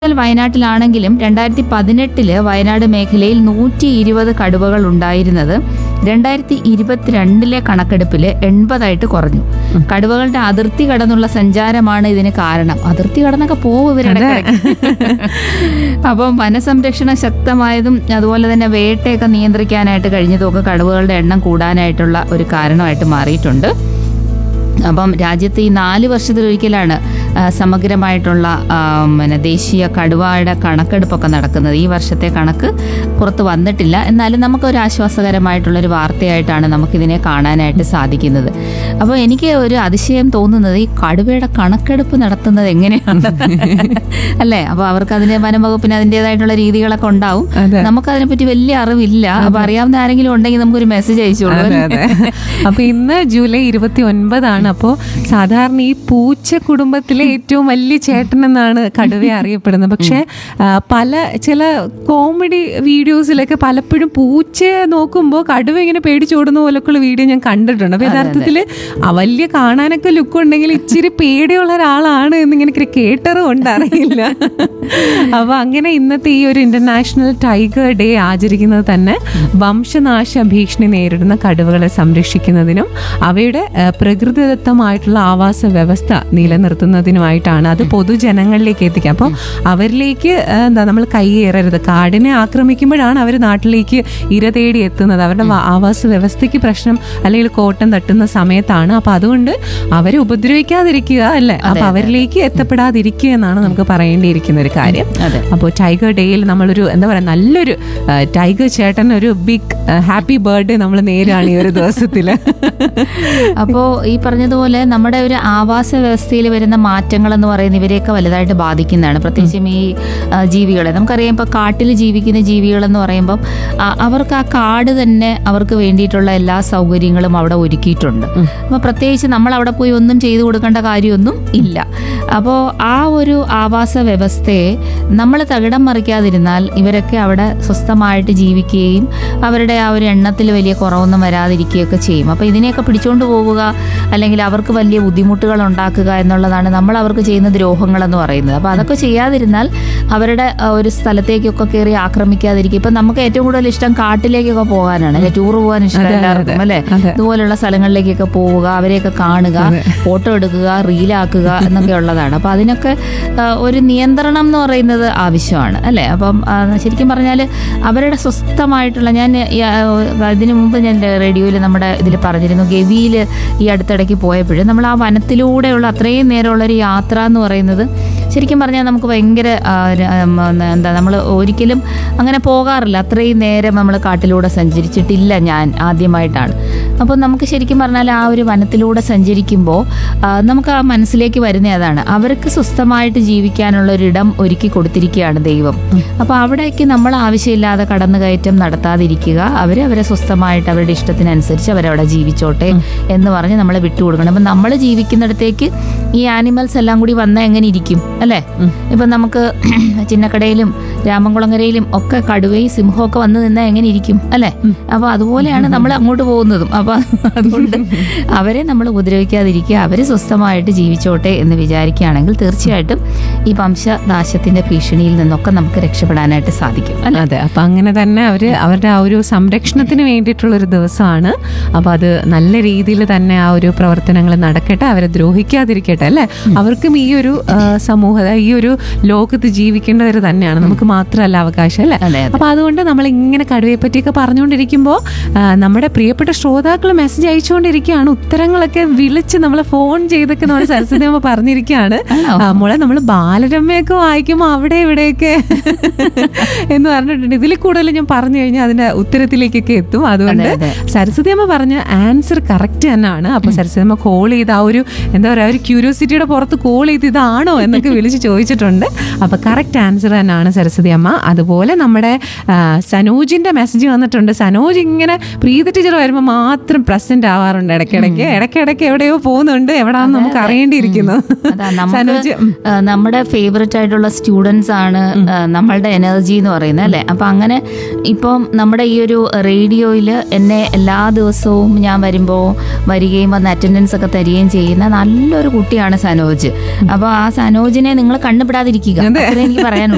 കൂടുതൽ വയനാട്ടിലാണെങ്കിലും രണ്ടായിരത്തി പതിനെട്ടില് വയനാട് മേഖലയിൽ നൂറ്റി ഇരുപത് കടുവകൾ ഉണ്ടായിരുന്നത് രണ്ടായിരത്തി ഇരുപത്തിരണ്ടിലെ കണക്കെടുപ്പിൽ എൺപതായിട്ട് കുറഞ്ഞു കടുവകളുടെ അതിർത്തി കടന്നുള്ള സഞ്ചാരമാണ് ഇതിന് കാരണം അതിർത്തി കടന്നൊക്കെ പോകും ഇവരുടെ അപ്പം വനസംരക്ഷണം ശക്തമായതും അതുപോലെ തന്നെ വേട്ടയൊക്കെ നിയന്ത്രിക്കാനായിട്ട് കഴിഞ്ഞതും ഒക്കെ കടുവകളുടെ എണ്ണം കൂടാനായിട്ടുള്ള ഒരു കാരണമായിട്ട് മാറിയിട്ടുണ്ട് അപ്പം രാജ്യത്ത് ഈ നാല് വർഷത്തിലൊരിക്കലാണ് ആ, സമഗ്രമായിട്ടുള്ള ആ, പിന്നെ ദേശീയ കടുവയുടെ കണക്കെടുപ്പൊക്കെ നടക്കുന്നത് ഈ വർഷത്തെ കണക്ക് പുറത്ത് വന്നിട്ടില്ല എന്നാലും നമുക്കൊരു ആശ്വാസകരമായിട്ടുള്ളൊരു വാർത്തയായിട്ടാണ് നമുക്കിതിനെ കാണാനായിട്ട് സാധിക്കുന്നത് അപ്പോൾ എനിക്ക് ഒരു അതിശയം തോന്നുന്നത് ഈ കടുവയുടെ കണക്കെടുപ്പ് നടത്തുന്നത് എങ്ങനെയാണ് അല്ലേ അപ്പോൾ അവർക്ക് അതിന് വനംവകുപ്പിന് അതിൻ്റെതായിട്ടുള്ള രീതികളൊക്കെ ഉണ്ടാവും അതെ. നമുക്കതിനെപ്പറ്റി വലിയ അറിവില്ല അപ്പോൾ അറിയാവുന്ന ആരെങ്കിലും ഉണ്ടെങ്കിൽ നമുക്കൊരു മെസ്സേജ് അയച്ചോളൂ അതെ അതെ അപ്പൊ ഇന്ന് ജൂലൈ ഇരുപത്തി ഒൻപതാണ് അപ്പോ സാധാരണ ഈ പൂച്ച കുടുംബത്തിലെ ഏറ്റവും വലിയ ചേട്ടൻ എന്നാണ് കടുവയെ അറിയപ്പെടുന്നത് പക്ഷെ ആ, പല ചില കോമഡി വീഡിയോസിലൊക്കെ പലപ്പോഴും പൂച്ചയെ നോക്കുമ്പോൾ കടുവ ഇങ്ങനെ പേടിച്ചോടുന്ന പോലൊക്കെയുള്ള വീഡിയോ ഞാൻ കണ്ടിട്ടുണ്ട് അപ്പൊ യഥാർത്ഥത്തിൽ വലിയ കാണാനൊക്കെ ലുക്ക് ഉണ്ടെങ്കിൽ ഇച്ചിരി പേടിയുള്ള ഒരാളാണ് എന്നിങ്ങനെ കേട്ടറും ഉണ്ട് അറിയില്ല അപ്പൊ അങ്ങനെ ഇന്നത്തെ ഈ ഒരു ഇന്റർനാഷണൽ ടൈഗർ ഡേ ആചരിക്കുന്നത് തന്നെ വംശനാശ ഭീഷണി നേരിടുന്ന കടുവകളെ സംരക്ഷിക്കുന്നതിനും അവയുടെ ആ, പ്രകൃതിദത്തമായിട്ടുള്ള ആവാസ വ്യവസ്ഥ നിലനിർത്തുന്നതിനുമായിട്ടാണ് അത് പൊതുജനങ്ങളിലേക്ക് എത്തിക്കുക അപ്പോൾ അവരിലേക്ക് ആ, എന്താ നമ്മൾ കൈയേറരുത് കാടിനെ ആക്രമിക്കുമ്പോഴാണ് അവർ നാട്ടിലേക്ക് ഇര തേടി എത്തുന്നത് അവരുടെ വ- ആവാസ വ്യവസ്ഥയ്ക്ക് പ്രശ്നം അല്ലെങ്കിൽ കോട്ടം തട്ടുന്ന സമയത്താണ് അപ്പൊ അതുകൊണ്ട് അവരെ ഉപദ്രവിക്കാതിരിക്കുക അല്ലേ അപ്പൊ അവരിലേക്ക് എത്തപ്പെടാതിരിക്കുക എന്നാണ് നമുക്ക് പറയേണ്ടിയിരിക്കുന്ന ഒരു കാര്യം അതെ അപ്പോൾ ടൈഗർ ഡേയിൽ നമ്മളൊരു എന്താ പറയുക നല്ലൊരു ആ, ടൈഗർ ചേട്ടൻ ഒരു ബിഗ് ഹാപ്പി ബർത്ത്ഡേ നമ്മൾ നേരാണ് ഈ ഒരു ദിവസത്തിൽ അപ്പോൾ ഈ പറഞ്ഞതുപോലെ നമ്മുടെ ഒരു ആവാസ വ്യവസ്ഥയിൽ വരുന്ന മാറ്റങ്ങൾ എന്ന് പറയുന്ന ഇവരെയൊക്കെ വലുതായിട്ട് ബാധിക്കുന്നതാണ് പ്രത്യേകിച്ചും ഈ ആ, ജീവികളെ നമുക്കറിയാം ഇപ്പോൾ കാട്ടിൽ ജീവിക്കുന്ന ജീവികൾ എന്ന് പറയുമ്പം ആ, അവർക്ക് ആ കാട് തന്നെ അവർക്ക് വേണ്ടിയിട്ടുള്ള എല്ലാ സൗകര്യങ്ങളും അവിടെ ഒരുക്കിയിട്ടുണ്ട് അപ്പോൾ പ്രത്യേകിച്ച് നമ്മൾ അവിടെ പോയി ഒന്നും ചെയ്തു കൊടുക്കേണ്ട കാര്യമൊന്നും ഇല്ല അപ്പോൾ ആ ഒരു ആവാസ വ്യവസ്ഥയെ നമ്മൾ തകിടം മറിക്കാതിരുന്നാൽ ഇവരൊക്കെ അവിടെ സ്വസ്ഥമായിട്ട് ജീവിക്കുകയും അവരുടെ ആ ഒരു എണ്ണത്തിൽ വലിയ കുറവൊന്നും വരാതിരിക്കുകയൊക്കെ ചെയ്യും അപ്പോൾ ഇതിനെയൊക്കെ പിടിച്ചുകൊണ്ട് പോവുക അല്ലെങ്കിൽ അവർക്ക് വലിയ ബുദ്ധിമുട്ടുകൾ ഉണ്ടാക്കുക എന്നുള്ളതാണ് നമ്മൾ അവർക്ക് ചെയ്യുന്ന ദ്രോഹങ്ങൾ എന്ന് പറയുന്നത് അപ്പോൾ അതൊക്കെ ചെയ്യാതിരുന്നാൽ അവരുടെ ആ, ഒരു സ്ഥലത്തേക്കൊക്കെ കയറി ആക്രമിക്കാതിരിക്കുക ഇപ്പം നമുക്ക് ഏറ്റവും കൂടുതൽ ഇഷ്ടം കാട്ടിലേക്കൊക്കെ പോകാനാണ് അല്ലെ ടൂർ പോകാൻ ഇഷ്ടം എല്ലാവർക്കും അല്ലേ അതെ. ഇതുപോലുള്ള സ്ഥലങ്ങളിലേക്കൊക്കെ പോവുക അവരെയൊക്കെ കാണുക ഫോട്ടോ എടുക്കുക റീലാക്കുക എന്നൊക്കെ ഉള്ളതാണ് അപ്പോൾ അതിനൊക്കെ ആ, ഒരു നിയന്ത്രണം എന്ന് പറയുന്നത് ആവശ്യമാണ് അല്ലേ അപ്പം ആ, ശരിക്കും പറഞ്ഞാൽ അവരുടെ സ്വസ്ഥമായിട്ടുള്ള ഞാൻ ഈ, ആ, ഇതിനു മുമ്പ് ഞാൻ റേഡിയോയിൽ നമ്മുടെ ഇതിൽ പറഞ്ഞിരുന്നു ഗവിയിൽ ഈ അടുത്തിടയ്ക്ക് പോയപ്പോഴും നമ്മൾ ആ വനത്തിലൂടെയുള്ള അത്രയും നേരമുള്ള ഒരു യാത്ര എന്ന് പറയുന്നത് ശരിക്കും പറഞ്ഞാൽ നമുക്ക് ഭയങ്കര ആ, ര- ഉം, എന്താ നമ്മൾ ഒരിക്കലും അങ്ങനെ പോകാറില്ല അത്രയും നേരം നമ്മൾ കാട്ടിലൂടെ സഞ്ചരിച്ചിട്ടില്ല ഞാൻ ആദ്യമായിട്ടാണ് അപ്പോൾ നമുക്ക് ശരിക്കും പറഞ്ഞാൽ ആ ഒരു വനത്തിലൂടെ സഞ്ചരിക്കുമ്പോൾ ആ, നമുക്ക് ആ മനസ്സിലേക്ക് വരുന്ന അതാണ് അവർക്ക് സ്വസ്ഥമായിട്ട് ജീവിക്കാനുള്ള ഒരിടം ഒരുക്കി കൊടുത്തിരിക്കുകയാണ് ദൈവം അപ്പോൾ അവിടേക്ക് നമ്മൾ ആവശ്യമില്ലാതെ കടന്നുകയറ്റം നടത്താതിരിക്കുക അവർ അവരെ സ്വസ്ഥമായിട്ട് അവരുടെ ഇഷ്ടത്തിനനുസരിച്ച് അവരവിടെ ജീവിച്ചോട്ടെ എന്ന് പറഞ്ഞ് നമ്മളെ വിട്ടുകൊടുക്കണം അപ്പം നമ്മൾ ജീവിക്കുന്നിടത്തേക്ക് ഈ ആനിമൽസ് എല്ലാം കൂടി വന്നാൽ എങ്ങനെ ഇരിക്കും അല്ലേ ഇപ്പം നമുക്ക് ചിന്നക്കടയിലും രാമൻകുളങ്ങരയിലും ഒക്കെ കടുവയും സിംഹവും ഒക്കെ വന്ന് നിന്നാൽ എങ്ങനെ ഇരിക്കും അല്ലേ അപ്പോൾ അതുപോലെയാണ് നമ്മൾ അങ്ങോട്ട് പോകുന്നതും അപ്പോൾ അതുകൊണ്ട് അവരെ നമ്മൾ ഉപദ്രവിക്കാതിരിക്കുക അവർ സ്വസ്ഥമായിട്ട് ജീവിച്ചോട്ടെ എന്ന് വിചാരിക്കുകയാണെങ്കിൽ തീർച്ചയായിട്ടും ഈ വംശനാശത്തിന്റെ ഭീഷണിയിൽ നിന്നൊക്കെ നമുക്ക് രക്ഷപ്പെടാനായിട്ട് സാധിക്കും അല്ലേ അതെ അപ്പൊ അങ്ങനെ തന്നെ അവര് അവരുടെ ആ ഒരു സംരക്ഷണത്തിന് വേണ്ടിയിട്ടുള്ള ഒരു ദിവസമാണ് അപ്പൊ അത് നല്ല രീതിയിൽ തന്നെ ആ ഒരു പ്രവർത്തനങ്ങൾ നടക്കട്ടെ അവരെ ദ്രോഹിക്കാതിരിക്കട്ടെ അല്ലെ അവർക്കും ഈ ഒരു ആ, സമൂഹ ഈ ഒരു ലോകത്ത് ജീവിക്കേണ്ടവർ തന്നെയാണ് നമുക്ക് മാത്രമല്ല അവകാശം അല്ലെ അതെ അതെ അപ്പൊ അതുകൊണ്ട് നമ്മൾ ഇങ്ങനെ കടുവയെ പറ്റിയൊക്കെ പറഞ്ഞുകൊണ്ടിരിക്കുമ്പോൾ നമ്മുടെ പ്രിയപ്പെട്ട ശ്രോതാക്കൾ മെസ്സേജ് അയച്ചുകൊണ്ടിരിക്കുകയാണ് ഉത്തരങ്ങളൊക്കെ വിളിച്ച് നമ്മൾ ഫോൺ ചെയ്തൊക്കെ നമ്മൾ സരസ്വതി അമ്മ പറഞ്ഞിരിക്കുകയാണ് ആണോ? ആ, മോളെ നമ്മൾ ബാലരമയൊക്കെ വായിക്കുമ്പോൾ അവിടെ ഇവിടെയൊക്കെ എന്ന് പറഞ്ഞിട്ടുണ്ട് ഇതിൽ കൂടുതൽ ഞാൻ പറഞ്ഞു കഴിഞ്ഞാൽ അതിന്റെ ഉത്തരത്തിലേക്കൊക്കെ എത്തും അതുകൊണ്ട് അതെ, അതെ. സരസ്വതി അമ്മ പറഞ്ഞ ആൻസർ കറക്റ്റ് തന്നെയാണ് അപ്പൊ സരസ്വതി അമ്മ കോൾ ചെയ്ത് ആ ഒരു എന്താ പറയാ ഒരു ക്യൂരിയോസിറ്റിയുടെ പുറത്ത് കോൾ ചെയ്ത് ഇതാണോ എന്നൊക്കെ വിളിച്ച് ചോദിച്ചിട്ടുണ്ട് അപ്പൊ കറക്റ്റ് ആൻസർ തന്നെയാണ് സരസ്വതി അമ്മ അതുപോലെ നമ്മുടെ ആ, സനോജിന്റെ മെസ്സേജ് വന്നിട്ടുണ്ട് സനോജ് ഇങ്ങനെ പ്രീതി ടീച്ചർ വരുമ്പോൾ മാത്രം പ്രസന്റ് ആവാറുണ്ട് ഇടയ്ക്കിടയ്ക്ക് ഇടയ്ക്കിടയ്ക്ക് എവിടെയോ പോകുന്നുണ്ട് എവിടാന്ന് നമുക്ക് അറിയേണ്ടിയിരിക്കുന്നു അതാ നമുക്ക് സനോജ് ഉം. ആ, നമ്മുടെ ഫേവററ്റ് ആയിട്ടുള്ള സ്റ്റുഡൻസ് ആണ് ആ, നമ്മളുടെ എനർജി എന്ന് പറയുന്നത് അല്ലേ അപ്പം അങ്ങനെ ഇപ്പം നമ്മുടെ ഈ ഒരു റേഡിയോയിൽ എന്നെ എല്ലാ ദിവസവും ഞാൻ വരുമ്പോൾ വരികയും വന്ന് അറ്റൻഡൻസ് ഒക്കെ തരികയും ചെയ്യുന്ന നല്ലൊരു കുട്ടിയാണ് സനോജ് അപ്പോൾ ആ സനോജിനെ നിങ്ങൾ കണ്ണുപിടാതിരിക്കുക അത്രേ എനിക്ക് പറയാനുള്ളൂ